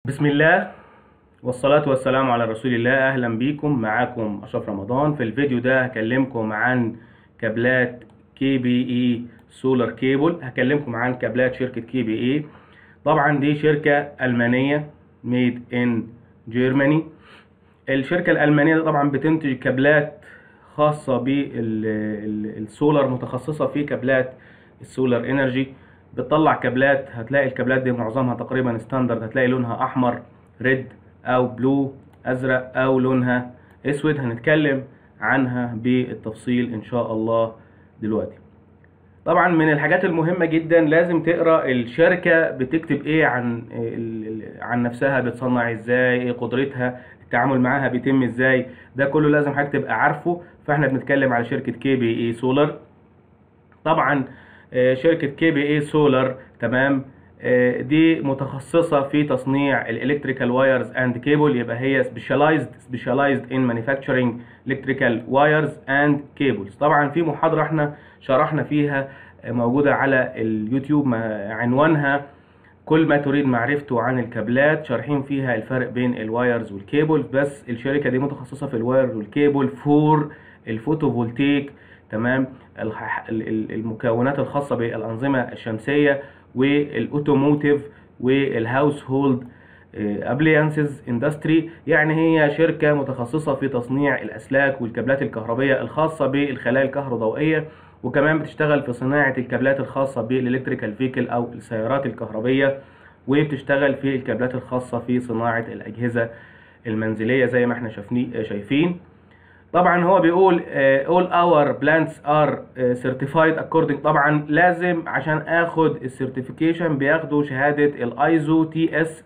بسم الله والصلاة والسلام على رسول الله أهلا بيكم معاكم أشرف رمضان في الفيديو ده هكلمكم عن كابلات كي بي اي سولار كيبل هكلمكم عن كابلات شركة كي بي اي طبعا دي شركة ألمانية ميد ان جيرماني الشركة الألمانية دي طبعا بتنتج كابلات خاصة بالسولار متخصصة في كابلات السولار انرجي بتطلع كابلات هتلاقي الكابلات دي معظمها تقريبا ستاندرد هتلاقي لونها احمر ريد او بلو ازرق او لونها اسود هنتكلم عنها بالتفصيل ان شاء الله دلوقتي طبعا من الحاجات المهمة جدا لازم تقرا الشركة بتكتب ايه عن عن نفسها بتصنع ازاي ايه قدرتها التعامل معاها بيتم ازاي ده كله لازم حضرتك تبقى عارفه فاحنا بنتكلم على شركة كي بي اي سولار طبعا شركة كي بي اي سولار تمام دي متخصصة في تصنيع الالكتريكال وايرز اند كيبل يبقى هي سبيشاليزد سبيشاليزد ان مانيفاكتشرنج الكتريكال وايرز اند كيبلز طبعا في محاضرة احنا شرحنا فيها موجودة على اليوتيوب عنوانها كل ما تريد معرفته عن الكابلات شارحين فيها الفرق بين الوايرز والكيبل بس الشركة دي متخصصة في الوايرز والكيبل فور الفوتوفولتيك تمام المكونات الخاصة بالأنظمة الشمسية والاوتوموتيف والهاوس هولد ابليانسز اندستري يعني هي شركة متخصصة في تصنيع الأسلاك والكابلات الكهربية الخاصة بالخلايا الكهروضوئية وكمان بتشتغل في صناعة الكابلات الخاصة بالإلكتريكال فيكل أو السيارات الكهربية وبتشتغل في الكابلات الخاصة في صناعة الأجهزة المنزلية زي ما احنا شايفين طبعا هو بيقول all our plants are certified according طبعا لازم عشان اخد السيرتيفيكيشن بياخدوا شهادة الايزو تي اس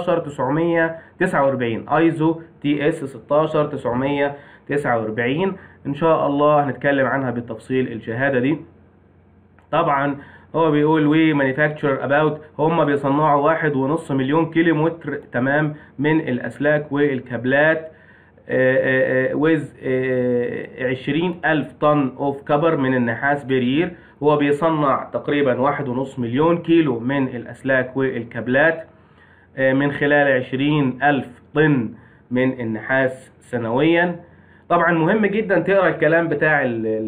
16949 ايزو تي اس 16949 ان شاء الله هنتكلم عنها بالتفصيل الشهادة دي طبعا هو بيقول وي مانيفاكتشر اباوت هم بيصنعوا واحد ونص مليون كيلو متر تمام من الاسلاك والكابلات ويز عشرين ألف طن أوف كبر من النحاس برير هو بيصنع تقريبا واحد ونص مليون كيلو من الأسلاك والكابلات من خلال عشرين ألف طن من النحاس سنويا طبعا مهم جدا تقرا الكلام بتاع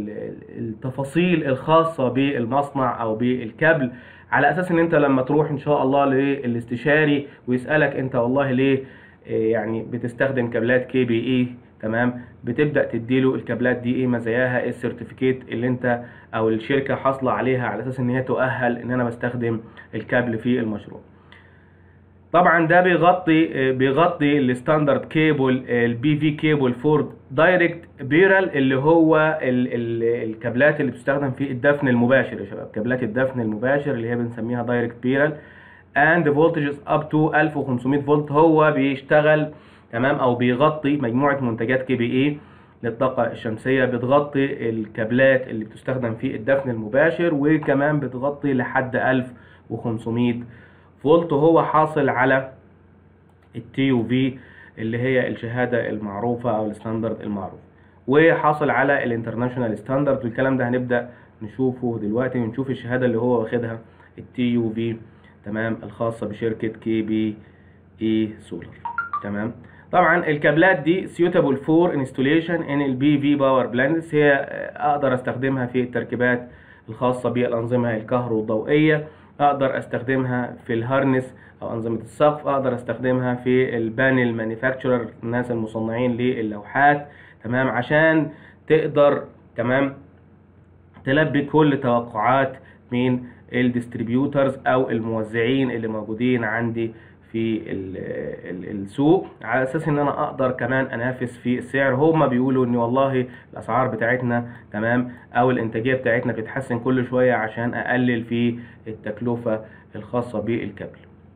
التفاصيل الخاصة بالمصنع أو بالكابل على أساس إن أنت لما تروح إن شاء الله للاستشاري ويسألك أنت والله ليه يعني بتستخدم كابلات كي بي اي تمام بتبدا تديله الكابلات دي ايه مزاياها ايه السيرتيفيكيت اللي انت او الشركه حاصله عليها على اساس ان هي تؤهل ان انا بستخدم الكابل في المشروع طبعا ده بيغطي بيغطي الستاندرد كيبل البي في كيبل فور دايركت بيرال اللي هو ال ال الكابلات اللي بتستخدم في الدفن المباشر يا شباب كابلات الدفن المباشر اللي هي بنسميها دايركت بيرال and voltages up to 1500 فولت هو بيشتغل تمام او بيغطي مجموعه منتجات كي بي اي للطاقه الشمسيه بتغطي الكابلات اللي بتستخدم في الدفن المباشر وكمان بتغطي لحد 1500 فولت وهو حاصل على التي يو في اللي هي الشهاده المعروفه او الستاندرد المعروف وحاصل على الانترناشونال ستاندرد والكلام ده هنبدا نشوفه دلوقتي ونشوف الشهاده اللي هو واخدها التي يو في تمام الخاصة بشركة كي بي اي سولار تمام طبعا الكابلات دي suitable for installation in البي في باور بلاندز هي اقدر استخدمها في التركيبات الخاصة بالأنظمة الكهروضوئية اقدر استخدمها في الهارنس او انظمة السقف اقدر استخدمها في البانل مانيفاكتشرر الناس المصنعين للوحات تمام عشان تقدر تمام تلبي كل توقعات من الديستريبيوترز او الموزعين اللي موجودين عندي في السوق على اساس ان انا اقدر كمان انافس في السعر هما بيقولوا ان والله الاسعار بتاعتنا تمام او الانتاجيه بتاعتنا بتتحسن كل شويه عشان اقلل في التكلفه الخاصه بالكابل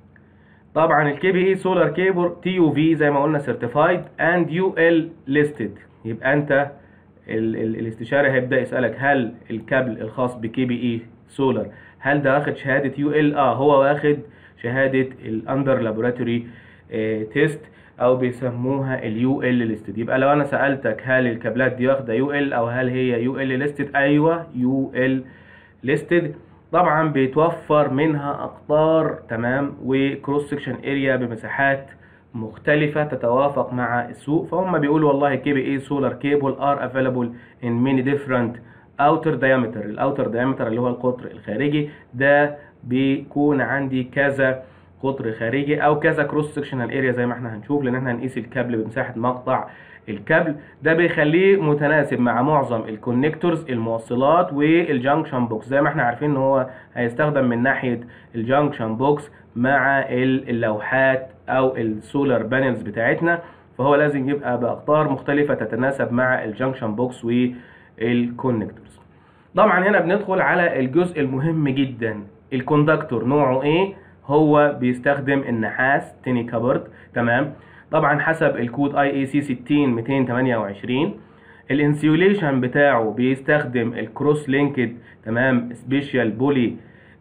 طبعا الكي بي اي سولار كيبل تي يو في زي ما قلنا سيرتيفايد اند يو ال ليستد يبقى انت ال ال الاستشاري هيبدا يسالك هل الكابل الخاص بكي بي اي سولار هل ده واخد شهاده يو ال اه هو واخد شهاده الاندر لابوراتوري تيست او بيسموها اليو ال ليستد يبقى لو انا سالتك هل الكابلات دي واخده يو ال او هل هي يو ال ليستد ايوه يو ال ليستد طبعا بيتوفر منها اقطار تمام وكروس سكشن اريا بمساحات مختلفة تتوافق مع السوق فهم بيقولوا والله كي بي اي سولار كيبل ار افيلابل ان ميني ديفرنت اوتر diameter الاوتر diameter اللي هو القطر الخارجي ده بيكون عندي كذا قطر خارجي او كذا كروس سكشنال اريا زي ما احنا هنشوف لان احنا هنقيس الكابل بمساحه مقطع الكابل ده بيخليه متناسب مع معظم الكونكتورز الموصلات والجانكشن بوكس زي ما احنا عارفين ان هو هيستخدم من ناحيه الجانكشن بوكس مع اللوحات او السولار بانلز بتاعتنا فهو لازم يبقى باقطار مختلفه تتناسب مع الجانكشن بوكس والكونكتورز طبعا هنا بندخل على الجزء المهم جدا الكوندكتور نوعه ايه هو بيستخدم النحاس تيني كابرد تمام طبعا حسب الكود اي اي سي 60 228 الانسيوليشن بتاعه بيستخدم الكروس لينكد تمام سبيشال بولي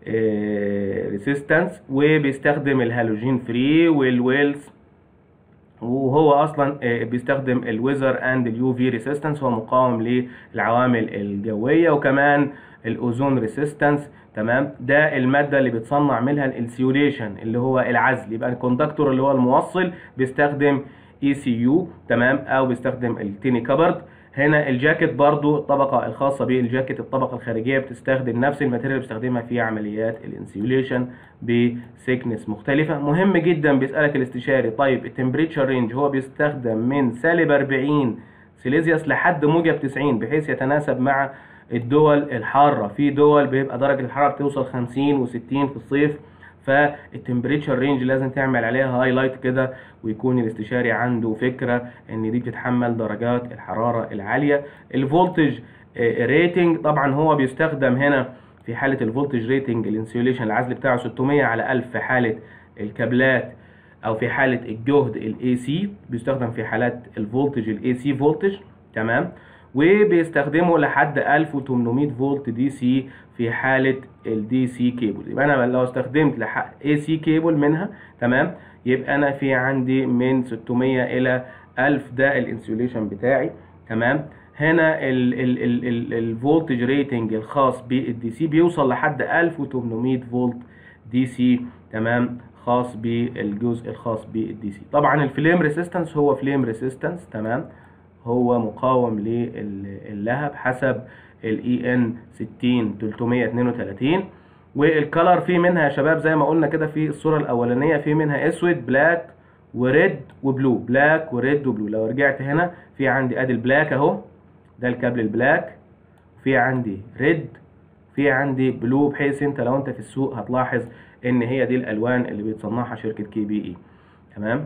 ريسيستنس وبيستخدم الهالوجين فري والويلز وهو اصلا بيستخدم الويزر اند اليو في ريسيستنس هو مقاوم للعوامل الجويه وكمان الاوزون ريسيستنس تمام ده الماده اللي بتصنع منها الانسيوليشن اللي هو العزل يبقى الكوندكتور اللي هو الموصل بيستخدم اي سي يو تمام او بيستخدم التيني كابرد هنا الجاكيت برضو الطبقة الخاصة بالجاكيت الطبقة الخارجية بتستخدم نفس الماتيريال اللي بيستخدمها في عمليات الانسيوليشن بسيكنس مختلفة مهم جدا بيسألك الاستشاري طيب التمبريتشر رينج هو بيستخدم من سالب 40 سيليزيوس لحد موجب 90 بحيث يتناسب مع الدول الحارة في دول بيبقى درجة الحرارة بتوصل 50 و60 في الصيف فالتمبريتشر رينج لازم تعمل عليها هايلايت كده ويكون الاستشاري عنده فكره ان دي بتتحمل درجات الحراره العاليه الفولتج ريتنج طبعا هو بيستخدم هنا في حاله الفولتج ريتنج الانسيوليشن العزل بتاعه 600 على 1000 في حاله الكابلات او في حاله الجهد الاي سي بيستخدم في حالات الفولتج الاي سي فولتج تمام وبيستخدمه لحد 1800 فولت دي سي في حالة الدي سي كيبل يبقى انا لو استخدمت اي سي كيبل منها تمام يبقى انا في عندي من 600 الى 1000 ده الانسوليشن بتاعي تمام هنا الفولتج ريتنج الخاص بالدي سي بيوصل لحد 1800 فولت دي سي تمام خاص بالجزء الخاص بالدي سي طبعا الفليم ريسيستنس هو فليم ريسيستنس تمام هو مقاوم للهب حسب الاي ان 60 332 والكلر في منها يا شباب زي ما قلنا كده في الصوره الاولانيه في منها اسود بلاك وريد وبلو بلاك وريد وبلو لو رجعت هنا في عندي ادي البلاك اهو ده الكابل البلاك في عندي ريد في عندي بلو بحيث انت لو انت في السوق هتلاحظ ان هي دي الالوان اللي بتصنعها شركه كي بي اي تمام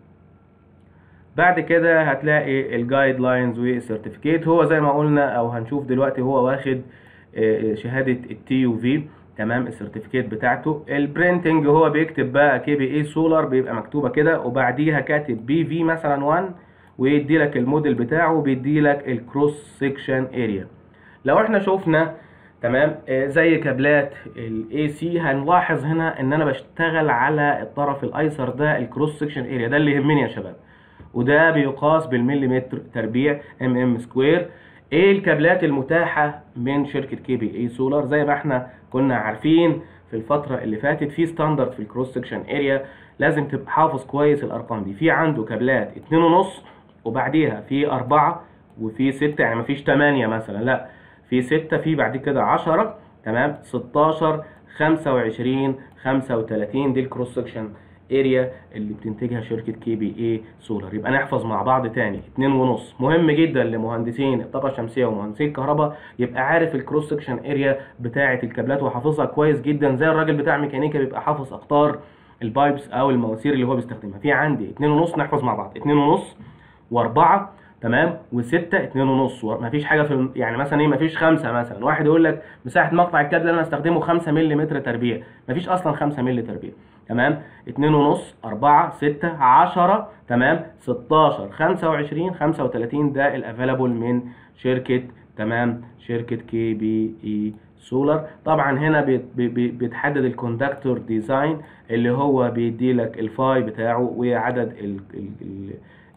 بعد كده هتلاقي الجايد لاينز والسيرتيفيكيت هو زي ما قلنا او هنشوف دلوقتي هو واخد شهاده التي يو في تمام السيرتيفيكيت بتاعته البرينتنج هو بيكتب بقى كي بي اي سولار بيبقى مكتوبه كده وبعديها كاتب بي في مثلا 1 ويدي لك الموديل بتاعه وبيدي لك الكروس سيكشن اريا لو احنا شفنا تمام زي كابلات الاي سي هنلاحظ هنا ان انا بشتغل على الطرف الايسر ده الكروس سيكشن اريا ده اللي يهمني يا شباب وده بيقاس بالمليمتر تربيع ام ام سكوير ايه الكابلات المتاحه من شركه كي بي اي سولار زي ما احنا كنا عارفين في الفتره اللي فاتت في ستاندرد في الكروس سكشن اريا لازم تبقى حافظ كويس الارقام دي في عنده كابلات 2.5 وبعديها في 4 وفي 6 يعني مفيش 8 مثلا لا في 6 في بعد كده 10 تمام 16 25 35 دي الكروس سكشن اريا اللي بتنتجها شركه كي بي اي سولار يبقى نحفظ مع بعض تاني اتنين ونص مهم جدا لمهندسين الطاقه الشمسيه ومهندسين الكهرباء يبقى عارف الكروس سكشن اريا بتاعه الكابلات وحافظها كويس جدا زي الراجل بتاع ميكانيكا بيبقى حافظ اقطار البايبس او المواسير اللي هو بيستخدمها في عندي اتنين ونص نحفظ مع بعض اتنين ونص واربعة تمام وستة اتنين ونص مفيش حاجة في يعني مثلا ايه مفيش خمسة مثلا واحد يقول لك مساحة مقطع الكابل اللي انا استخدمه 5 ملم تربيع مفيش اصلا 5 ملم تربيع تمام اتنين ونص أربعة ستة عشرة تمام ستاشر خمسة وعشرين خمسة وتلاتين ده الافيلابل من شركة تمام شركة كي بي اي سولار طبعا هنا بيت- بي- بي- بيتحدد الكوندكتور ديزاين اللي هو بيدي لك الفاي بتاعه وعدد ال ال ال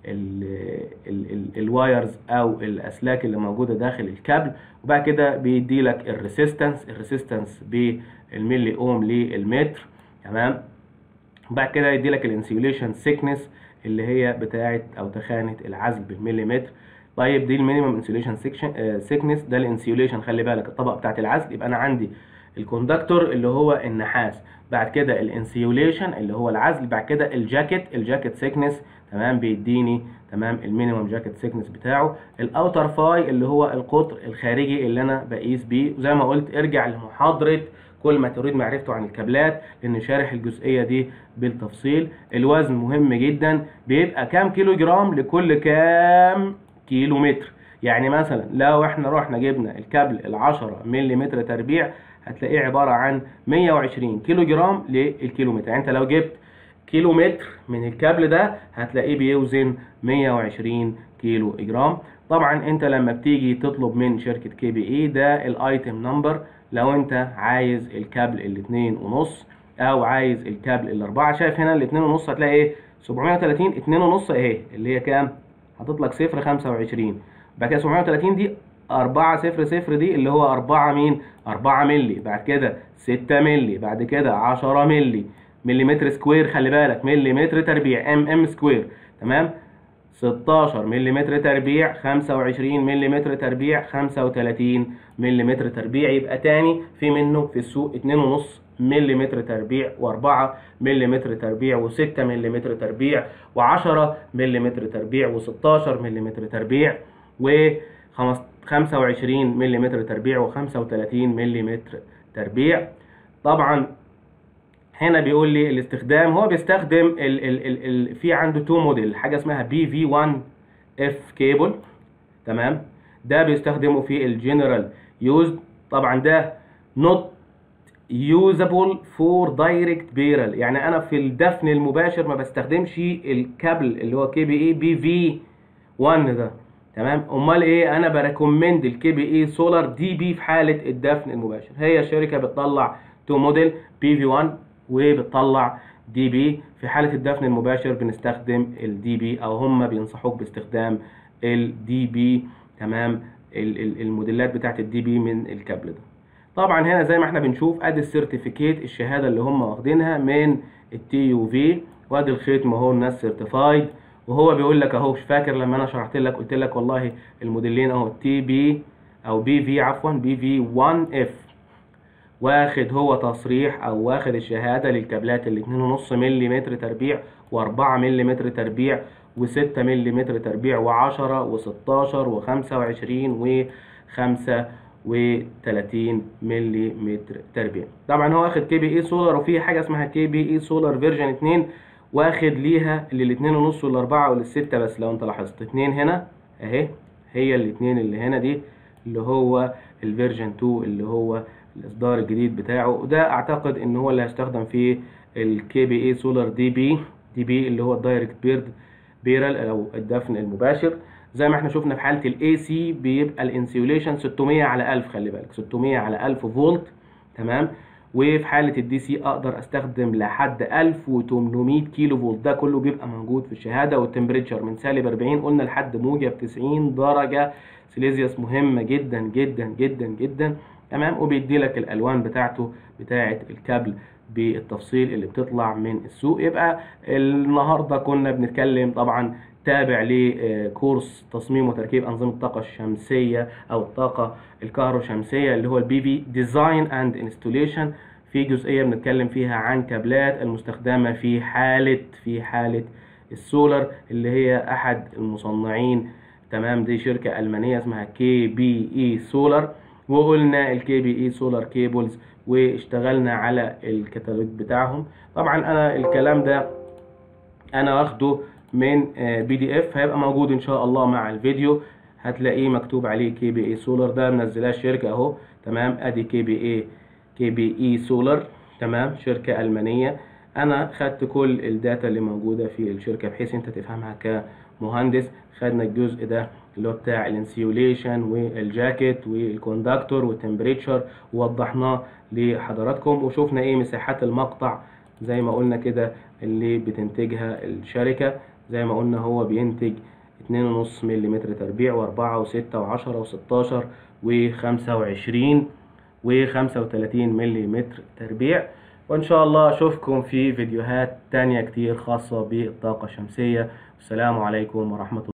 الوايرز او الاسلاك اللي موجوده داخل الكابل وبعد كده بيدي لك الريسيستنس الريسيستنس بالملي اوم للمتر تمام بعد كده يدي لك الانسيوليشن سيكنس اللي هي بتاعه او تخانه العزل بالمليمتر طيب دي المينيمم انسيوليشن سيكنس ده الانسيوليشن خلي بالك الطبقه بتاعه العزل يبقى انا عندي الكوندكتور اللي هو النحاس بعد كده الانسيوليشن اللي هو العزل بعد كده الجاكيت الجاكيت سيكنس تمام بيديني تمام المينيمم جاكيت سيكنس بتاعه الاوتر فاي اللي هو القطر الخارجي اللي انا بقيس بيه وزي ما قلت ارجع لمحاضره كل ما تريد معرفته عن الكابلات لان شارح الجزئيه دي بالتفصيل الوزن مهم جدا بيبقى كام كيلو جرام لكل كام كيلو متر يعني مثلا لو احنا رحنا جبنا الكابل ال 10 ملم تربيع هتلاقيه عباره عن 120 كيلو جرام للكيلو متر يعني انت لو جبت كيلو متر من الكابل ده هتلاقيه بيوزن 120 كيلو جرام طبعا انت لما بتيجي تطلب من شركه كي بي اي ده الايتم نمبر لو انت عايز الكابل الاتنين ونص او عايز الكابل الاربعة شايف هنا الاتنين ونص هتلاقي ايه 730 اتنين ونص اهي اللي هي كام حاطط لك صفر 25 بعد كده 730 دي 4 0 0 دي اللي هو 4 مين 4 مللي بعد كده 6 مللي بعد كده 10 مللي مليمتر سكوير خلي بالك مليمتر تربيع ام ام سكوير تمام 16 ملم تربيع 25 ملم تربيع 35 ملم تربيع يبقى تاني في منه في السوق 2.5 ملم تربيع و4 ملم تربيع و6 ملم تربيع و10 ملم تربيع و16 ملم تربيع و 25 ملم تربيع و35 ملم تربيع طبعا هنا بيقول لي الاستخدام هو بيستخدم ال ال ال ال في عنده تو موديل حاجه اسمها بي في 1 اف كيبل تمام ده بيستخدمه في الجنرال يوز طبعا ده نوت يوزابل فور دايركت بيرل يعني انا في الدفن المباشر ما بستخدمش الكابل اللي هو كي بي اي بي في 1 ده تمام امال ايه انا بريكومند الكي بي اي سولار دي بي في حاله الدفن المباشر هي الشركه بتطلع تو موديل بي في 1 وبتطلع دي بي في حالة الدفن المباشر بنستخدم الدي بي او هم بينصحوك باستخدام الدي بي تمام الموديلات بتاعت الدي بي من الكابل ده طبعا هنا زي ما احنا بنشوف ادي السيرتيفيكيت الشهادة اللي هم واخدينها من التي يو في وادي الختم اهو الناس سيرتيفايد وهو بيقول لك اهو مش فاكر لما انا شرحت لك قلت لك والله الموديلين اهو تي بي او بي في عفوا بي في 1 اف واخد هو تصريح او واخد الشهاده للكابلات ال 2.5 ملم تربيع و4 ملم تربيع و6 ملم تربيع و10 و16 و25 و35 ملم تربيع طبعا هو واخد كي بي اي سولار وفي حاجه اسمها كي بي اي سولار فيرجن 2 واخد ليها للاثنين ونص والاربعة وللستة بس لو انت لاحظت اتنين هنا اهي هي الاتنين اللي هنا دي اللي هو الفيرجن 2 اللي هو الاصدار الجديد بتاعه وده اعتقد ان هو اللي هيستخدم في الكي بي اي سولار دي بي دي بي اللي هو الدايركت بيرد بيرل او الدفن المباشر زي ما احنا شفنا في حاله الاي سي بيبقى الانسيوليشن 600 على 1000 خلي بالك 600 على 1000 فولت تمام وفي حاله الدي سي اقدر استخدم لحد 1800 كيلو فولت ده كله بيبقى موجود في الشهاده والتمبريتشر من سالب 40 قلنا لحد موجب 90 درجه سيليزيوس مهمه جدا جدا جدا جدا تمام وبيدي لك الالوان بتاعته بتاعه الكابل بالتفصيل اللي بتطلع من السوق يبقى النهارده كنا بنتكلم طبعا تابع لكورس تصميم وتركيب انظمه الطاقه الشمسيه او الطاقه الكهروشمسيه اللي هو البي في ديزاين اند انستوليشن في جزئيه بنتكلم فيها عن كابلات المستخدمه في حاله في حاله السولر اللي هي احد المصنعين تمام دي شركه المانيه اسمها كي بي اي سولار وقلنا الكي بي اي سولار كيبلز واشتغلنا على الكتالوج بتاعهم طبعا انا الكلام ده انا واخده من بي دي اف هيبقى موجود ان شاء الله مع الفيديو هتلاقيه مكتوب عليه كي بي اي سولار ده منزلاه الشركه اهو تمام ادي كي بي اي كي بي اي سولار تمام شركه المانيه انا خدت كل الداتا اللي موجوده في الشركه بحيث انت تفهمها كمهندس خدنا الجزء ده اللي هو بتاع الانسيوليشن والجاكيت والكوندكتور والتمبريتشر ووضحناه لحضراتكم وشوفنا ايه مساحات المقطع زي ما قلنا كده اللي بتنتجها الشركة زي ما قلنا هو بينتج اتنين ونص ملم تربيع واربعة وستة وعشرة وستاشر وخمسة وعشرين وخمسة وتلاتين ملم تربيع وإن شاء الله أشوفكم في فيديوهات تانية كتير خاصة بالطاقة الشمسية والسلام عليكم ورحمة الله